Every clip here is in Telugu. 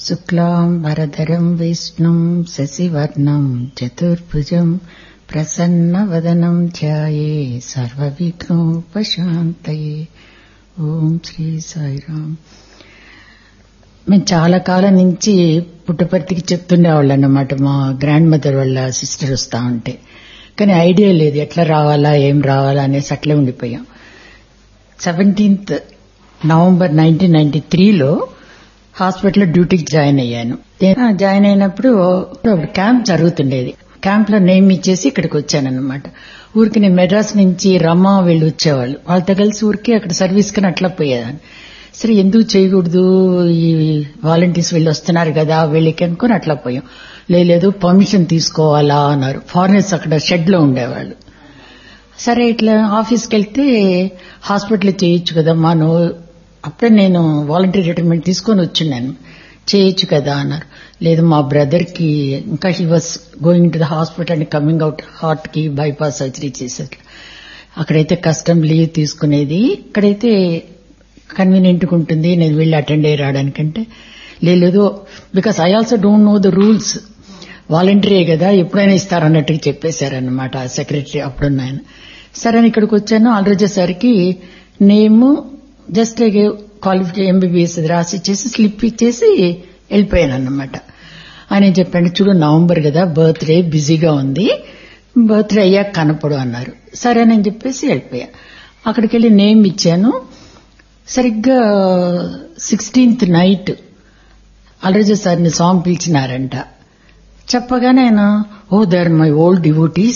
శుక్లాం వరదరం విష్ణుం శశివర్ణం చతుర్భుజం ప్రసన్నవదనం ధ్యాయే సర్వవిఘ్నోపశాంతయే ఓం శ్రీ సాయిరామ్ మేము చాలా కాలం నుంచి పుట్టపర్తికి చెప్తుండేవాళ్ళు అన్నమాట మా గ్రాండ్ మదర్ వాళ్ళ సిస్టర్ వస్తా ఉంటే కానీ ఐడియా లేదు ఎట్లా రావాలా ఏం రావాలా అనేసి అట్లే ఉండిపోయాం సెవెంటీన్త్ నవంబర్ నైన్టీన్ నైన్టీ త్రీలో హాస్పిటల్లో డ్యూటీకి జాయిన్ అయ్యాను జాయిన్ అయినప్పుడు క్యాంప్ జరుగుతుండేది క్యాంప్ లో నేమ్ ఇచ్చేసి ఇక్కడికి వచ్చానన్నమాట ఊరికి నేను మెడ్రాస్ నుంచి రమ్మ వీళ్ళు వచ్చేవాళ్ళు వాళ్ళతో కలిసి ఊరికి అక్కడ సర్వీస్ కని అట్లా పోయేదాన్ని సరే ఎందుకు చేయకూడదు ఈ వాలంటీర్స్ వీళ్ళు వస్తున్నారు కదా వీళ్ళకి అనుకుని అట్లా పోయాం లేదు పర్మిషన్ తీసుకోవాలా అన్నారు ఫారినర్స్ అక్కడ షెడ్ లో ఉండేవాళ్ళు సరే ఇట్లా ఆఫీస్కి వెళ్తే హాస్పిటల్ చేయొచ్చు కదమ్మా నువ్వు అప్పుడే నేను వాలంటీర్ రిటైర్మెంట్ తీసుకొని వచ్చిన్నాను చేయొచ్చు కదా అన్నారు లేదు మా బ్రదర్ కి ఇంకా he was going to the hospital and coming out heart కి బైపాస్ సర్జరీ చేసేట్లు అక్కడైతే కష్టం లీవ్ తీసుకునేది ఇక్కడైతే కన్వీనియంట్ గా ఉంటుంది నేను వెళ్ళి అటెండ్ అయ్యి రావడానికంటే లేదు because I also don't know the rules వాలంటీరే కదా ఎప్పుడైనా ఇస్తారన్నట్టుగా చెప్పేశారనమాట సెక్రటరీ అప్పుడున్నాయన సరే అని ఇక్కడికి వచ్చాను ఆల్రెడీ సరికి నేము జస్ట్ క్వాలిఫికేషన్ ఎంబీబీఎస్ రాసి ఇచ్చేసి స్లిప్ ఇచ్చేసి వెళ్ళిపోయాను అన్నమాట ఆయన చెప్పండి చూడు నవంబర్ కదా బర్త్డే బిజీగా ఉంది బర్త్డే అయ్యాక కనపడు అన్నారు సరేనని చెప్పేసి వెళ్ళిపోయా అక్కడికి వెళ్ళి నేమ్ ఇచ్చాను సరిగ్గా సిక్స్టీన్త్ నైట్ అలరజ సార్ని సాంగ్ పిలిచినారంట చెప్పగానే ఆయన oh dear my old devotees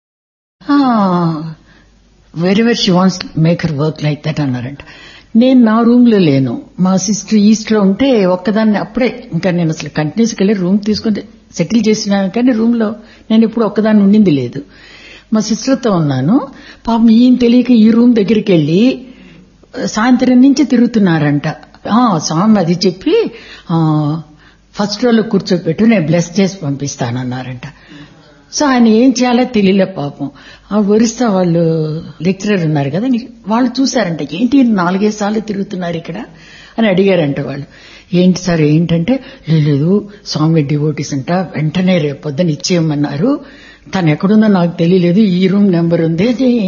very very she wants make her work like that అన్నారంట నేను నా రూమ్ లో లేను మా సిస్టర్ ఈస్ట్ లో ఉంటే ఒక్కదాన్ని అప్పుడే ఇంకా నేను అసలు కంటిన్యూస్కి వెళ్ళి రూమ్ తీసుకుని సెటిల్ చేసినాను కానీ రూమ్ లో నేను ఇప్పుడు ఒక్కదాన్ని ఉండింది లేదు మా సిస్టర్తో ఉన్నాను పాపం ఈయన తెలియక ఈ రూమ్ దగ్గరికి వెళ్ళి సాయంత్రం నుంచి తిరుగుతున్నారంట స్వామి అది చెప్పి ఫస్ట్ రోలో కూర్చోబెట్టు నేను బ్లెస్ చేసి పంపిస్తానన్నారంట సో ఆయన ఏం చేయాలో తెలియలే పాపం ఆ ఒరిస్సా వాళ్ళు లెక్చరర్ ఉన్నారు కదా వాళ్ళు చూశారంట ఏంటి నాలుగైదు సార్లు తిరుగుతున్నారు ఇక్కడ అని అడిగారంట వాళ్ళు ఏంటి సార్ ఏంటంటే లేదు స్వామి డివోటీస్ అంట వెంటనే రేపు పొద్దున ఇచ్చేయమన్నారు తను ఎక్కడుందో నాకు తెలియలేదు ఈ రూమ్ నెంబర్ ఉంది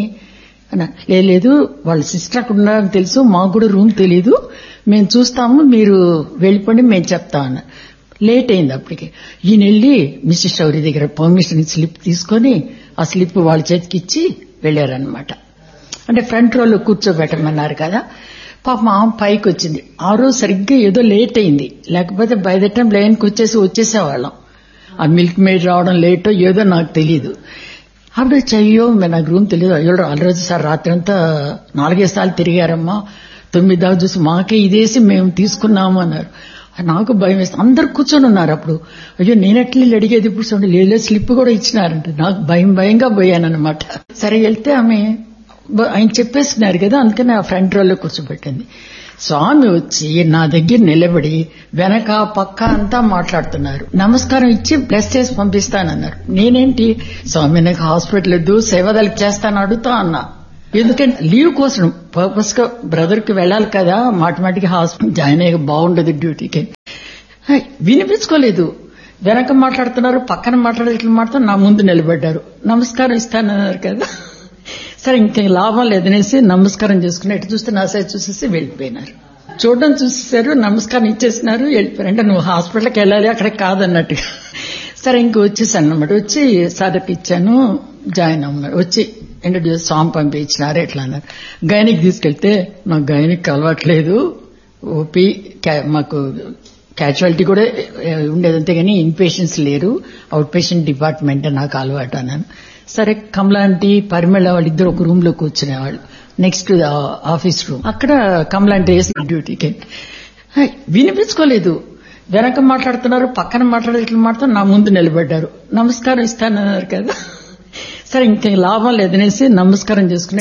అని లేదు వాళ్ళ సిస్టర్ అక్కడ ఉన్నారని తెలుసు మాకు కూడా రూమ్ తెలీదు మేము చూస్తాము మీరు వెళ్ళిపోండి మేము చెప్తామన్న లేట్ అయింది అప్పటికి ఈయన వెళ్ళి మిస్టర్ శౌరి దగ్గర పర్మిషన్ స్లిప్ తీసుకొని ఆ స్లిప్ వాళ్ళ చేతికి ఇచ్చి వెళ్లారనమాట అంటే ఫ్రంట్ రోలో కూర్చోబెట్టమన్నారు కదా పాపం ఆమె పైకి వచ్చింది ఆ రోజు సరిగ్గా ఏదో లేట్ అయింది లేకపోతే బై ద టైం లైన్కి వచ్చేసి వచ్చేసేవాళ్ళం ఆ మిల్క్ మేడ్ రావడం లేటో ఏదో నాకు తెలియదు అప్పుడు చెయ్యో నాకు రూమ్ తెలియదు అయ్యో ఆల్రెడీ సార్ రాత్రి అంతా నాలుగైదు సార్లు తిరిగారమ్మా తొమ్మిది దాకా చూసి మాకే ఇదేసి మేము తీసుకున్నాము అన్నారు నాకు భయం వేస్తుంది అందరు కూర్చొని ఉన్నారు అప్పుడు అయ్యో నేనెట్లా అడిగేది ఇప్పుడు చూడండి లేదు స్లిప్ కూడా ఇచ్చినారంట నాకు భయం భయంగా పోయానమాట సరే వెళ్తే ఆమె ఆయన చెప్పేస్తున్నారు కదా అందుకని ఆ ఫ్రంట్ రోల్లో కూర్చోబెట్టింది స్వామి వచ్చి నా దగ్గర నిలబడి వెనక పక్క అంతా మాట్లాడుతున్నారు నమస్కారం ఇచ్చి బ్లెస్ చేసి పంపిస్తానన్నారు నేనేంటి స్వామి నాకు హాస్పిటల్ వద్దు సేవదలకి చేస్తాను అడుగుతా అన్నా ఎందుకంటే లీవ్ కోసం పర్పస్ గా బ్రదర్ కి వెళ్ళాలి కదా మాటిమాటికి హాస్పిటల్ జాయిన్ అయ్యి బాగుండదు డ్యూటీకి వినిపించుకోలేదు వెనక మాట్లాడుతున్నారు పక్కన మాట్లాడే ఇట్లా మాట్లాడుతూ నా ముందు నిలబడ్డారు నమస్కారం ఇస్తానన్నారు కదా సరే ఇంకా లాభం లేదనేసి నమస్కారం చేసుకుని ఎటు చూస్తే నా సైడ్ చూసేసి వెళ్ళిపోయినారు చూడడం చూసేసారు నమస్కారం ఇచ్చేసినారు వెళ్ళిపోయారు అంటే నువ్వు హాస్పిటల్కి వెళ్ళాలి అక్కడ కాదన్నట్టుగా సరే ఇంక వచ్చేసాను అనమాట వచ్చి సార్కి ఇచ్చాను జాయిన్ అమ్మన్నారు వచ్చి ఇంట్రడ్యూస్ సాంగ్ పంపించినారు ఎట్లా అన్నారు గైనిక్ తీసుకెళ్తే నాకు గైనిక్ అలవాట్లేదు ఓపీ మాకు క్యాజువాలిటీ కూడా ఉండేది అంతే కానీ ఇన్ పేషెంట్స్ లేరు అవుట్ పేషెంట్ డిపార్ట్మెంట్ నాకు అలవాటు అన్నాను సరే కమలాంటి పరిమళ వాళ్ళిద్దరు ఒక రూమ్ లో కూర్చునేవాళ్ళు నెక్స్ట్ ఆఫీస్ రూమ్ అక్కడ కమలాంటి వేసి డ్యూటీకి వినిపించుకోలేదు వెనక మాట్లాడుతున్నారు పక్కన మాట్లాడే ఇట్లా మాట్లాడుతూ నా ముందు నిలబడ్డారు నమస్కారం ఇస్తానన్నారు కదా సరే ఇంకా లాభం లేదనేసి నమస్కారం చేసుకుని